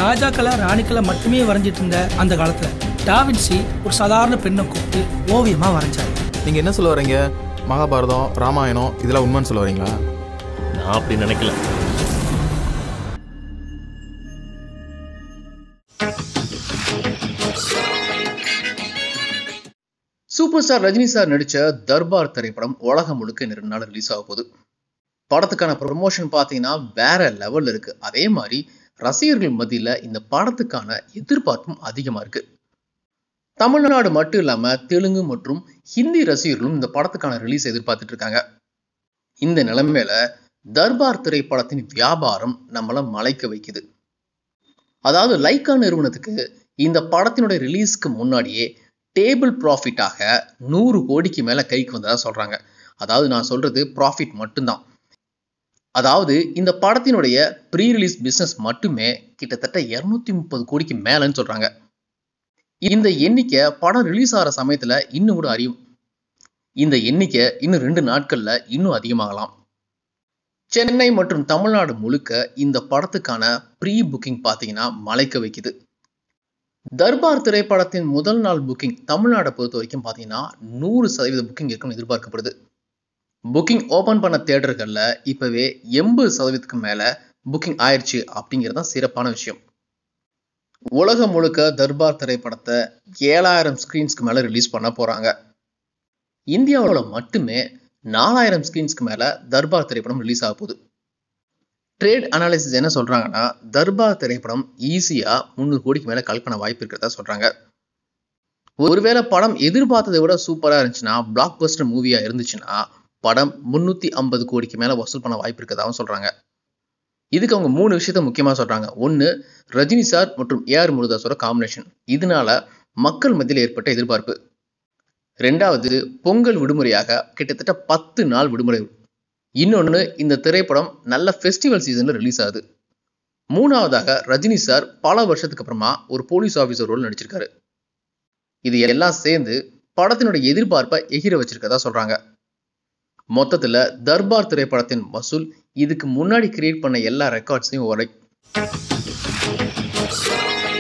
ராஜாக்களை ராணிக்களை மட்டுமே வரைஞ்சிட்டு இருந்த அந்த காலத்துல டாவின்சி ஒரு சாதாரண பெண்ணை கூப்பிட்டு ஓவியமா வரைஞ்சாரு நீங்க என்ன சொல்ல வரீங்க மகாபாரதம் ராமாயணம் இதெல்லாம் உண்மைன்னு சொல்ல வரீங்களா நான் அப்படி நினைக்கல சூப்பர் ஸ்டார் ரஜினி சார் நடிச்ச தர்பார் திரைப்படம் உலகம் முழுக்க இந்த ரெண்டு நாள் ரிலீஸ் ஆக போகுது படத்துக்கான ப்ரொமோஷன் பார்த்தீங்கன்னா வேற லெவல்ல இருக்கு அதே மாதிரி ரசிகர்கள் மத்தியில இந்த படத்துக்கான எதிர்பார்ப்பும் அதிகமா இருக்கு தமிழ்நாடு மட்டும் இல்லாம தெலுங்கு மற்றும் ஹிந்தி ரசிகர்களும் இந்த படத்துக்கான ரிலீஸ் எதிர்பார்த்துட்டு இருக்காங்க இந்த நிலைமையில தர்பார் திரைப்படத்தின் வியாபாரம் நம்மள மலைக்க வைக்குது அதாவது லைக்கா நிறுவனத்துக்கு இந்த படத்தினுடைய ரிலீஸ்க்கு முன்னாடியே டேபிள் ப்ராஃபிட்டாக நூறு கோடிக்கு மேல கைக்கு வந்ததா சொல்றாங்க அதாவது நான் சொல்றது ப்ராஃபிட் மட்டும்தான் அதாவது இந்த படத்தினுடைய ப்ரீ ரிலீஸ் பிசினஸ் மட்டுமே கிட்டத்தட்ட இருநூத்தி முப்பது கோடிக்கு மேலன்னு சொல்றாங்க இந்த எண்ணிக்கை படம் ரிலீஸ் ஆகிற சமயத்துல இன்னும் கூட அறியும் இந்த எண்ணிக்கை இன்னும் ரெண்டு நாட்கள்ல இன்னும் அதிகமாகலாம் சென்னை மற்றும் தமிழ்நாடு முழுக்க இந்த படத்துக்கான ப்ரீ புக்கிங் பார்த்தீங்கன்னா மலைக்க வைக்குது தர்பார் திரைப்படத்தின் முதல் நாள் புக்கிங் தமிழ்நாடை பொறுத்த வரைக்கும் பார்த்தீங்கன்னா நூறு சதவீத புக்கிங் இருக்கும்னு எதிர்பார்க்கப்படுது புக்கிங் ஓபன் பண்ண தேட்டர்களில் இப்போவே எண்பது சதவீதத்துக்கு மேலே புக்கிங் ஆயிடுச்சு அப்படிங்கிறது தான் சிறப்பான விஷயம் உலகம் முழுக்க தர்பார் திரைப்படத்தை ஏழாயிரம் ஸ்க்ரீன்ஸ்க்கு மேலே ரிலீஸ் பண்ண போகிறாங்க இந்தியாவில் மட்டுமே நாலாயிரம் ஸ்க்ரீன்ஸ்க்கு மேலே தர்பார் திரைப்படம் ரிலீஸ் ஆக போகுது ட்ரேட் அனாலிசிஸ் என்ன சொல்றாங்கன்னா தர்பார் திரைப்படம் ஈஸியா முந்நூறு கோடிக்கு மேல கலெக்ட் பண்ண வாய்ப்பு இருக்கிறதா சொல்றாங்க ஒருவேளை படம் எதிர்பார்த்ததை விட சூப்பரா இருந்துச்சுன்னா பிளாக் பஸ்டர் மூவியா இருந்துச்சுன்னா படம் முன்னூத்தி ஐம்பது கோடிக்கு மேல வசூல் பண்ண வாய்ப்பு இருக்கிறதாவும் சொல்றாங்க இதுக்கு அவங்க மூணு விஷயத்த முக்கியமா சொல்றாங்க ஒன்னு ரஜினி சார் மற்றும் ஏஆர் முருதாஸோட காம்பினேஷன் இதனால மக்கள் மத்தியில் ஏற்பட்ட எதிர்பார்ப்பு ரெண்டாவது பொங்கல் விடுமுறையாக கிட்டத்தட்ட பத்து நாள் விடுமுறை இன்னொன்று இந்த திரைப்படம் நல்ல ஃபெஸ்டிவல் சீசனில் ரிலீஸ் ஆகுது மூணாவதாக ரஜினி சார் பல வருஷத்துக்கு அப்புறமா ஒரு போலீஸ் ஆஃபீஸர் ரோல் நடிச்சிருக்காரு இது எல்லாம் சேர்ந்து படத்தினுடைய எதிர்பார்ப்பை எகிர வச்சிருக்கதா சொல்றாங்க மொத்தத்துல தர்பார் திரைப்படத்தின் வசூல் இதுக்கு முன்னாடி கிரியேட் பண்ண எல்லா ரெக்கார்ட்ஸையும் உரை